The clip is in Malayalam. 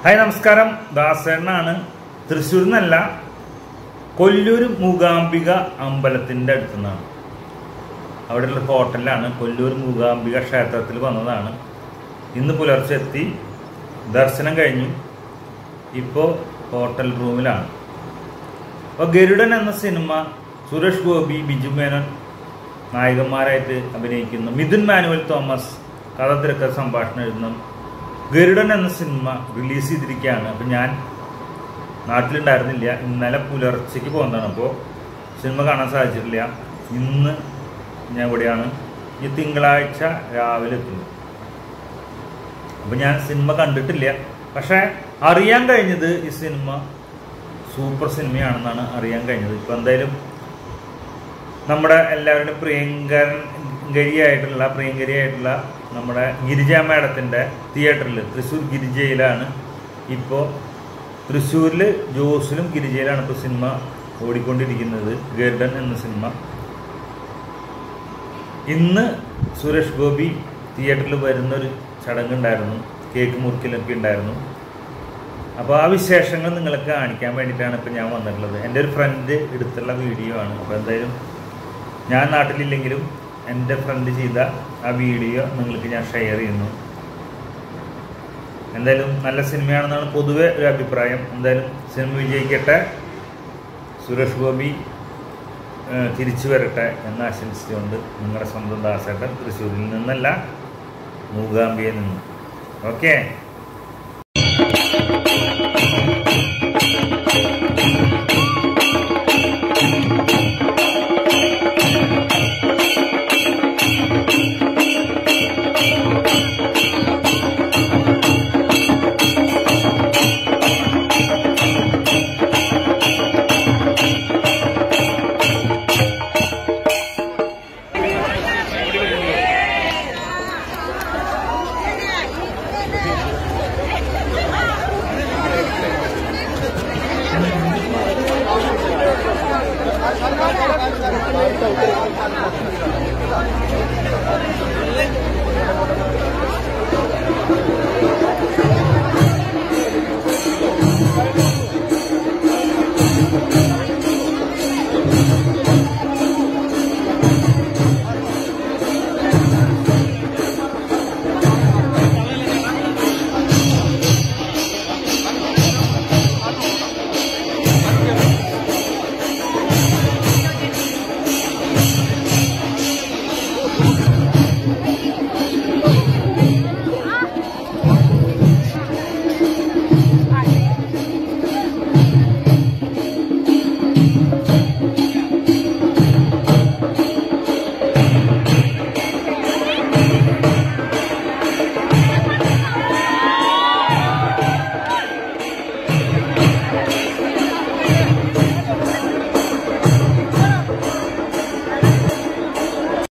ഹായ് നമസ്കാരം ദാസേണ്ണാണ് തൃശ്ശൂർ നിന്നല്ല കൊല്ലൂർ മൂകാംബിക അമ്പലത്തിൻ്റെ അടുത്തു നിന്നാണ് അവിടെയുള്ള ഹോട്ടലിലാണ് കൊല്ലൂർ മൂകാംബിക ക്ഷേത്രത്തിൽ വന്നതാണ് ഇന്ന് പുലർച്ചെ എത്തി ദർശനം കഴിഞ്ഞു ഇപ്പോൾ ഹോട്ടൽ റൂമിലാണ് അപ്പോൾ ഗരുഡൻ എന്ന സിനിമ സുരേഷ് ഗോപി ബിജു മേനോൻ നായകന്മാരായിട്ട് അഭിനയിക്കുന്നു മിഥുൻ മാനുവൽ തോമസ് കഥ തിരക്കഥ സംഭാഷണം എഴുതുന്ന ഗരുഡൻ എന്ന സിനിമ റിലീസ് ചെയ്തിരിക്കുകയാണ് അപ്പം ഞാൻ നാട്ടിലുണ്ടായിരുന്നില്ല ഇന്നലെ പുലർച്ചയ്ക്ക് പോകുന്നതാണ് അപ്പോൾ സിനിമ കാണാൻ സാധിച്ചിട്ടില്ല ഇന്ന് ഞാൻ ഇവിടെയാണ് ഈ തിങ്കളാഴ്ച രാവിലെ എത്തുന്നു അപ്പം ഞാൻ സിനിമ കണ്ടിട്ടില്ല പക്ഷേ അറിയാൻ കഴിഞ്ഞത് ഈ സിനിമ സൂപ്പർ സിനിമയാണെന്നാണ് അറിയാൻ കഴിഞ്ഞത് ഇപ്പം എന്തായാലും നമ്മുടെ എല്ലാവരുടെയും പ്രിയങ്കരിയായിട്ടുള്ള പ്രിയങ്കരിയായിട്ടുള്ള നമ്മുടെ ഗിരിജ മാഡത്തിൻ്റെ തിയേറ്ററിൽ തൃശ്ശൂർ ഗിരിജയിലാണ് ഇപ്പോൾ തൃശ്ശൂരിൽ ജോസിലും ഗിരിജയിലാണ് ഇപ്പോൾ സിനിമ ഓടിക്കൊണ്ടിരിക്കുന്നത് ഗരുഡൻ എന്ന സിനിമ ഇന്ന് സുരേഷ് ഗോപി തിയേറ്ററിൽ വരുന്നൊരു ചടങ്ങുണ്ടായിരുന്നു കേക്ക് മുറിക്കലൊക്കെ ഉണ്ടായിരുന്നു അപ്പോൾ ആ വിശേഷങ്ങൾ നിങ്ങളെ കാണിക്കാൻ വേണ്ടിയിട്ടാണ് ഇപ്പോൾ ഞാൻ വന്നിട്ടുള്ളത് എൻ്റെ ഒരു ഫ്രണ്ട് എടുത്തുള്ള വീഡിയോ ആണ് അപ്പോൾ എന്തായാലും ഞാൻ നാട്ടിലില്ലെങ്കിലും എൻ്റെ ഫ്രണ്ട് ചെയ്ത ആ വീഡിയോ നിങ്ങൾക്ക് ഞാൻ ഷെയർ ചെയ്യുന്നു എന്തായാലും നല്ല സിനിമയാണെന്നാണ് പൊതുവെ ഒരു അഭിപ്രായം എന്തായാലും സിനിമ വിജയിക്കട്ടെ സുരേഷ് ഗോപി ഏഹ്, തിരിച്ചു വരട്ടെ എന്ന് ആശംസിച്ചുകൊണ്ട് നിങ്ങളുടെ സ്വന്തം ദാസേട്ടൻ തൃശ്ശൂരിൽ നിന്നല്ല മൂകാംബിയിൽ നിന്ന് ഓക്കെ